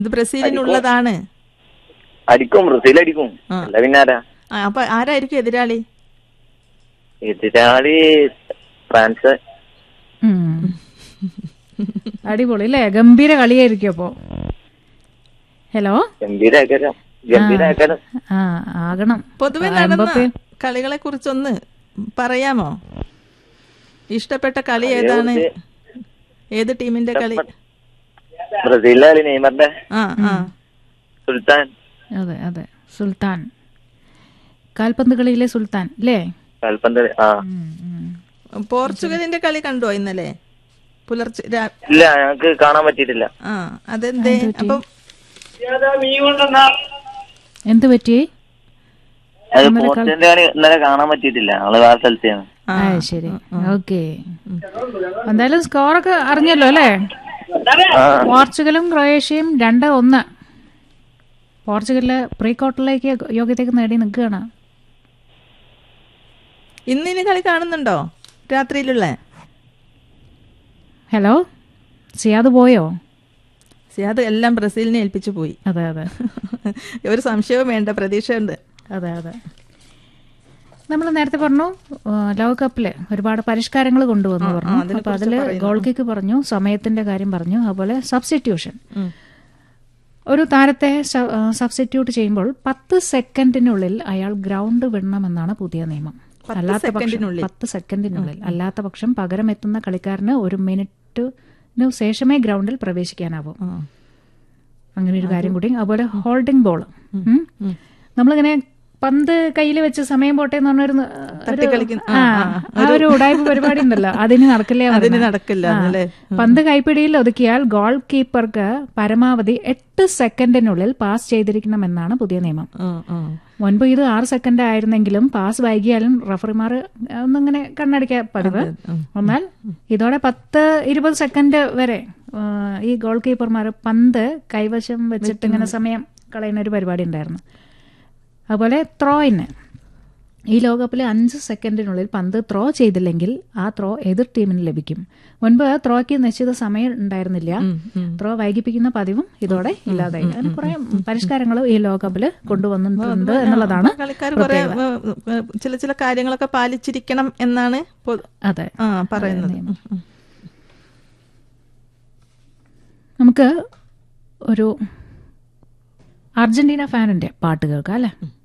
ഇത് ബ്രസീലിനുള്ളതാണ് അടിക്കും ബ്രസീൽ അടിക്കും ആ. അല്ല പിന്നെ ആരാ ആ, അപ്പൊ ആരായിരിക്കും എതിരാളി എതിരാളി ഫ്രാൻസ് ഉം. അടിപൊളി അല്ലേ ഗംഭീര കളിയായിരിക്കും അപ്പോ ഹലോ ഗംഭീരാക്കാരം ഗംഭീരാക്കാരം ആ ആകണം പൊതുവെ ആ, നടന്ന എംബപ്പേ. കളികളെ കുറിച്ചൊന്ന് പറയാമോ ഇഷ്ടപ്പെട്ട കളി ഏതാണ് ഏത് ടീമിന്റെ കളി ബ്രസീലിലെ കളി നെയ്മറിന്റെ ആ ആ സുൽത്താൻ അതെ അതെ സുൽത്താൻ കാൽപന്ത് കളിയിലെ സുൽത്താൻ അല്ലേ കാൽപന്ത് ആ ഉം, ഉം. പോർച്ചുഗലിന്റെ കളി കണ്ടോ ഇന്നലെ പുലർച്ചെ രാ- ഇല്ല ഞങ്ങക്ക് കാണാൻ പറ്റിയിട്ടില്ല ആ അതെന്തേ അപ്പം എന്ത് പറ്റി അത് പോർച്ചുഗലിന്റെ കളി ഇന്നലെ കാണാൻ പറ്റിയിട്ടില്ല ഞങ്ങള് വേറെ സ്ഥലത്താണ് ആ, ആ ശരി ഓക്കെ എന്തായാലും സ്കോറൊക്കെ അറിഞ്ഞല്ലോ അല്ലേ ആ പോർച്ചുഗലും ക്രൊയേഷ്യയും രണ്ട് ഒന്ന് പോർച്ചുഗലില് പ്രീ ക്വാർട്ടറിലേക്ക് യോഗ്യതയ്ക്ക് നേടി നിൽക്കുകയാണ് ഇന്നിനി കളി കാണുന്നുണ്ടോ രാത്രിയിലുള്ള ഹലോ സിയാദ് പോയോ സിയാദ് എല്ലാം ബ്രസീലിനെ ഏൽപ്പിച്ചു പോയി അതെ അതെ ഒരു സംശയവും വേണ്ട പ്രതീക്ഷയുണ്ട് അതെ അതെ നമ്മൾ നേരത്തെ പറഞ്ഞു ആ, ലോകകപ്പില് ഒരുപാട് പരിഷ്കാരങ്ങൾ കൊണ്ടുവന്നു പറഞ്ഞു അപ്പൊ അതില് ഗോൾ കിക്ക് പറഞ്ഞു സമയത്തിന്റെ കാര്യം പറഞ്ഞു അതുപോലെ സബ്സ്റ്റിറ്റ്യൂഷൻ ഉം. ഒരു താരത്തെ സബ്സ്റ്റിറ്റ്യൂട്ട് ചെയ്യുമ്പോൾ പത്ത് സെക്കൻഡിനുള്ളിൽ അയാൾ ഗ്രൗണ്ട് വിടണമെന്നാണ് പുതിയ നിയമം അല്ലാത്ത പക്ഷം പത്ത് സെക്കൻഡിനുള്ളിൽ അല്ലാത്ത പക്ഷം പകരം എത്തുന്ന കളിക്കാരന് ഒരു മിനിറ്റിനു ശേഷമേ ഗ്രൗണ്ടിൽ പ്രവേശിക്കാനാവൂ ആ. അങ്ങനെ ഒരു കാര്യം കൂടി അതുപോലെ ഹോൾഡിംഗ് ബോൾ നമ്മളിങ്ങനെ പന്ത് കയ്യിൽ വെച്ച് സമയം പോട്ടെ എന്ന് പറഞ്ഞൊരു ന- ഒരു- തട്ടിക്കളിക്കുന്ന- ആ, ആ ഒരു ഉടായ്പ പരിപാടി ഉണ്ടല്ലോ അതിന് നടക്കില്ല അതിന് പറഞ്ഞെ. നടക്കില്ല ആ. എന്നല്ലേ? പന്ത് കൈപ്പിടിയിൽ ഒതുക്കിയാൽ ഗോൾ കീപ്പർക്ക് പരമാവധി എട്ട് സെക്കൻഡിനുള്ളിൽ പാസ് ചെയ്തിരിക്കണമെന്നാണ് പുതിയ നിയമം ആ, ആ. മുൻപ് ഇത് ആറ് സെക്കൻഡ് ആയിരുന്നെങ്കിലും പാസ് വൈകിയാലും റഫറിമാർ ഒന്നിങ്ങനെ കണ്ണടിക്കാൻ പതിവ് എന്നാൽ ഇതോടെ പത്ത് ഇരുപത് സെക്കൻഡ് വരെ ആ, ഈ ഗോൾ കീപ്പർമാർ പന്ത് കൈവശം വെച്ചിട്ട് ഇങ്ങനെ സമയം കളയുന്ന ഒരു പരിപാടി ഉണ്ടായിരുന്നു അതുപോലെ ത്രോയിന് ഈ ലോകകപ്പിൽ അഞ്ച് സെക്കൻഡിനുള്ളിൽ പന്ത് ത്രോ ചെയ്തില്ലെങ്കിൽ ആ ത്രോ എതിർ ടീമിന് ലഭിക്കും മുൻപ് ത്രോയ്ക്ക് നിശ്ചിത സമയം ഉണ്ടായിരുന്നില്ല ത്രോ വൈകിപ്പിക്കുന്ന പതിവും ഇതോടെ ഇല്ലാതായി അങ്ങനെ കുറെ പരിഷ്കാരങ്ങൾ ഈ ലോകകപ്പിൽ കൊണ്ടുവന്നിട്ടുണ്ട് എന്നുള്ളതാണ് കളിക്കാർ കുറെ ചില ചില കാര്യങ്ങളൊക്കെ പാലിച്ചിരിക്കണം എന്നാണ് പൊ- അതെ ആ പറയുന്നത് ഉം, ഉം. നമുക്ക് ഒരു അർജന്റീന ഫാനിന്റെ പാട്ട് കേൾക്കാം അല്ലേ